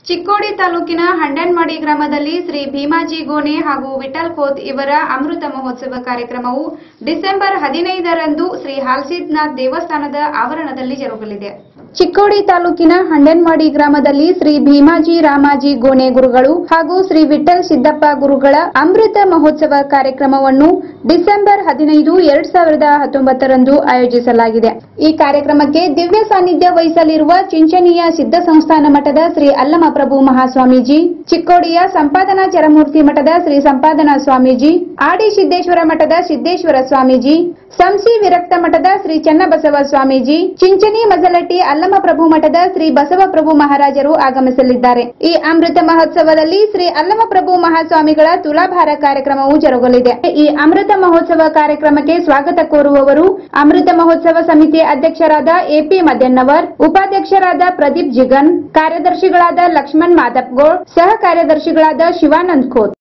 ಚಿಕ್ಕೋಡಿ ತಾಲೂಕಿನ ಹಂಡನ್ಮಾಡಿ ಗ್ರಾಮದಲ್ಲಿ ಶ್ರೀ ಭೀಮಾಜಿ ಗೋನೆ ಹಾಗೂ ವಿಠಲ್ ಖೋತ್ ಇವರ ಅಮೃತ ಮಹೋತ್ಸವ ಕಾರ್ಯಕ್ರಮವು ಡಿಸೆಂಬರ್ ಹದಿನೈದರಂದು ಶ್ರೀ ಹಾಲ್ಸಿದ್ನಾಥ್ ದೇವಸ್ಥಾನದ ಆವರಣದಲ್ಲಿ ಜರುಗಲಿದೆ ಚಿಕ್ಕೋಡಿ ತಾಲೂಕಿನ ಹಂಡನ್ಮಾಡಿ ಗ್ರಾಮದಲ್ಲಿ ಶ್ರೀ ಭೀಮಾಜಿ ರಾಮಾಜಿ ಗೋನೆ ಗುರುಗಳು ಹಾಗೂ ಶ್ರೀ ವಿಠಲ್ ಸಿದ್ದಪ್ಪ ಗುರುಗಳ ಅಮೃತ ಮಹೋತ್ಸವ ಕಾರ್ಯಕ್ರಮವನ್ನು ಡಿಸೆಂಬರ್ ಹದಿನೈದು ಎರಡ್ ಸಾವಿರದ ಹತ್ತೊಂಬತ್ತರಂದು ಆಯೋಜಿಸಲಾಗಿದೆ ಈ ಕಾರ್ಯಕ್ರಮಕ್ಕೆ ದಿವ್ಯ ಸಾನ್ನಿಧ್ಯ ವಹಿಸಲಿರುವ ಚಿಂಚನೀಯ ಸಿದ್ಧ ಸಂಸ್ಥಾನ ಮಠದ ಶ್ರೀ ಅಲ್ಲಮಪ್ರಭು ಮಹಾಸ್ವಾಮೀಜಿ ಚಿಕ್ಕೋಡಿಯ ಸಂಪಾದನಾ ಚರಮೂರ್ತಿ ಮಠದ ಶ್ರೀ ಸಂಪಾದನಾ ಸ್ವಾಮೀಜಿ ಆಡಿ ಸಿದ್ದೇಶ್ವರ ಮಠದ ಸಿದ್ದೇಶ್ವರ ಸ್ವಾಮೀಜಿ ಸಂಸಿ ವಿರಕ್ತ ಮಠದ ಶ್ರೀ ಚನ್ನಬಸವ ಸ್ವಾಮೀಜಿ ಚಿಂಚನಿ ಮಜಲಟ್ಟಿ ಅಲ್ಲಮಪ್ರಭು ಮಠದ ಶ್ರೀ ಬಸವಪ್ರಭು ಮಹಾರಾಜರು ಆಗಮಿಸಲಿದ್ದಾರೆ ಈ ಅಮೃತ ಮಹೋತ್ಸವದಲ್ಲಿ ಶ್ರೀ ಅಲ್ಲಮಪ್ರಭು ಮಹಾಸ್ವಾಮಿಗಳ ತುಲಾಭಾರ ಕಾರ್ಯಕ್ರಮವು ಜರುಗಲಿದೆ ಈ ಅಮೃತ ಮಹೋತ್ಸವ ಕಾರ್ಯಕ್ರಮಕ್ಕೆ ಸ್ವಾಗತ ಕೋರುವವರು ಅಮೃತ ಮಹೋತ್ಸವ ಸಮಿತಿ ಅಧ್ಯಕ್ಷರಾದ ಎಪಿ ಮದ್ಯನ್ನವರ್ ಉಪಾಧ್ಯಕ್ಷರಾದ ಪ್ರದೀಪ್ ಜಿಗನ್ ಕಾರ್ಯದರ್ಶಿಗಳಾದ ಲಕ್ಷ್ಮಣ್ ಮಾದಪ್ಗೋಳ್ ಸಹ ಕಾರ್ಯದರ್ಶಿಗಳಾದ ಶಿವಾನಂದ್ ಖೋತ್